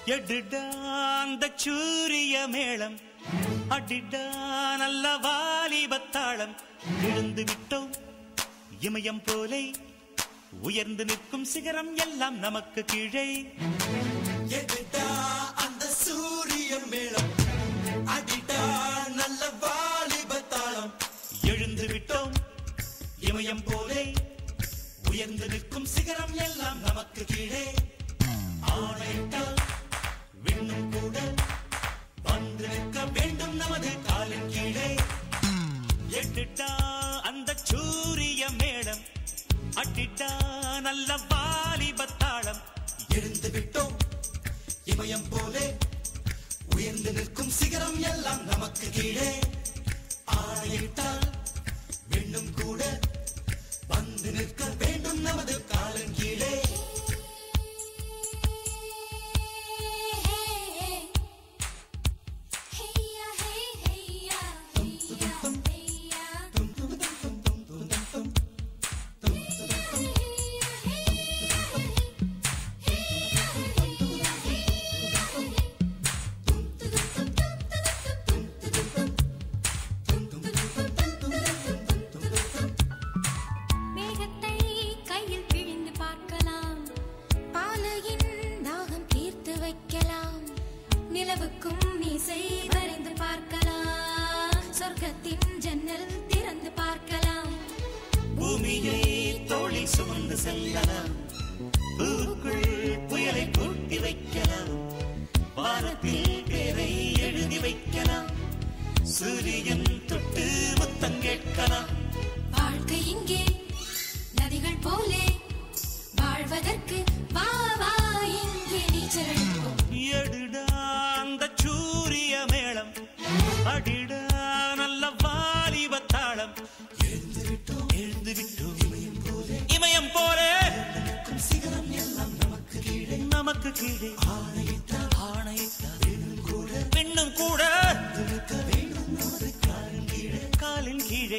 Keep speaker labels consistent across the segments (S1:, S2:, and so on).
S1: எடுடா அந்த சூரிய மேளம் அடிடா நல்ல வாலிபத்தாளம் எழுந்து விட்டோம் இமயம் போலே உயர்ந்து நிற்கும் சிகரம் எல்லாம் நமக்கு கீழே
S2: எதிட்டா அந்த சூரிய மேளம் அடிட்டா நல்ல வாலிப தாளம்
S1: எழுந்து விட்டோம் இமயம் போலே உயர்ந்து நிற்கும் சிகரம் எல்லாம் நமக்கு கீழே ஆணையிட்டால் விண்ணும் கூட வந்து நிற்க வேண்டும் நமது காலின் கீழே எட்டுட்டா அந்த சூரிய மேடம் அட்டிட்டா நல்ல வாலிபத்தாளம்
S2: எழுந்து விட்டோம் இமயம் போலே உயர்ந்து நிற்கும் சிகரம் எல்லாம் நமக்கு கீழே ஆணையிட்டால் விண்ணும் கூட வந்து நிற்க வேண்டும் நமது காலின் கீழே
S3: மேகத்தை கையில் பிழிந்து பார்க்கலாம் பாலையின் தாகம் தீர்த்து வைக்கலாம் நிலவுக்கும் மீசை வரைந்து பார்க்கலாம் சொர்க்கத்தின் ஜன்னல் திறந்து பார்க்கலாம்
S1: பூமியை தோழி சுமந்து செல்லலாம் பூக்குள் புயலை கூட்டி வைக்கலாம் வானத்தில் பேரை எழுதி வைக்கலாம் சூரியன் தொட்டு முத்தம் கேட்கலாம்
S3: வாழ்க்கை இங்கே நதிகள் போலே வாழ்வதற்கு வா வா இங்கே நீச்சல் அடிப்போம்
S1: எடுடா அந்த சூரிய மேளம் அடிடா நல்ல வாலிபத்தாளம்
S2: எழுந்து விட்டோம்
S1: எழுந்து விட்டோம்
S2: இமயம் போலே
S1: இமயம் போலே
S2: நிற்கும் சிகரம் எல்லாம் நமக்கு கீழே
S1: நமக்கு கீழே
S2: ஆணையிட்டால்
S1: ஆணையிட்டார்
S2: விண்ணும் கூட
S1: பெண்ணும் கூட
S2: வந்து நிற்க வேண்டும் நமது காலின் கீழே
S1: காலின் கீழே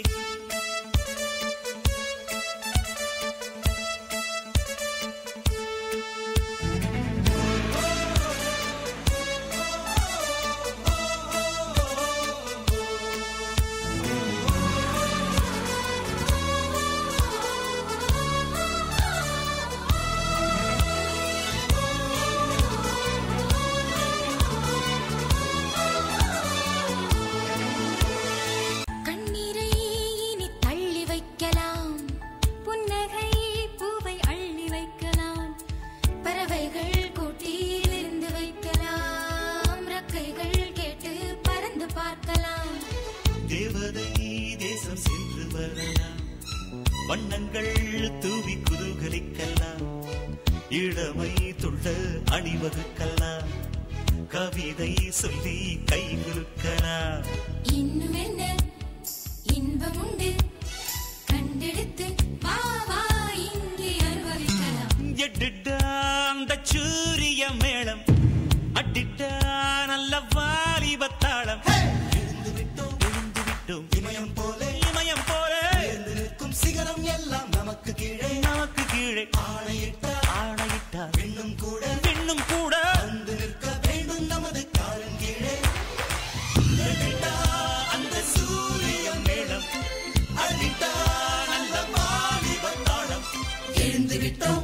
S3: கண்ணீரை இனி தள்ளி வைக்கலாம் புன்னகை பூவை அள்ளி வைக்கலாம் பறவைகள் கூட்டில் இருந்து வைக்கலாம் ரக்கைகள் கேட்டு பறந்து பார்க்கலாம்
S1: தேவதை தேசம் சென்று வரலாம் வண்ணங்கள் தூவி குதூகலிக்கலாம் இளமை துள்ள அணிவகுக்கலாம் கவிதை சொல்லி கை குலுக்கலாம்
S3: இன்னும் என்ன இன்பம் உண்டு கண்டெடுத்து வா வா இங்கே அனுபவிக்கலாம்
S1: எட்டுட்டா அந்த சூரிய மேளம் அட்டிட்டா நல்ல வாலிபத்தாளம்
S2: எழுந்து விட்டோம்
S1: எழுந்து விட்டோம்
S2: இமயம் போலே
S1: இமயம் போல
S2: உயர்ந்து நிற்கும் சிகரம் எல்லாம் நமக்கு கீழே
S1: நமக்கு கீழே
S2: ஆணையிட்டால்
S1: ஆணையிட்டார்
S2: விண்ணும் கூட
S1: பெண்ணும் கூட
S2: வந்து நிற்க வேண்டும் நமது காலின் கீழே எட்டிட்டா அந்த சூரிய மேளம் அடிட்டா நல்ல வாலிப தாளம் எழுந்து விட்டோம்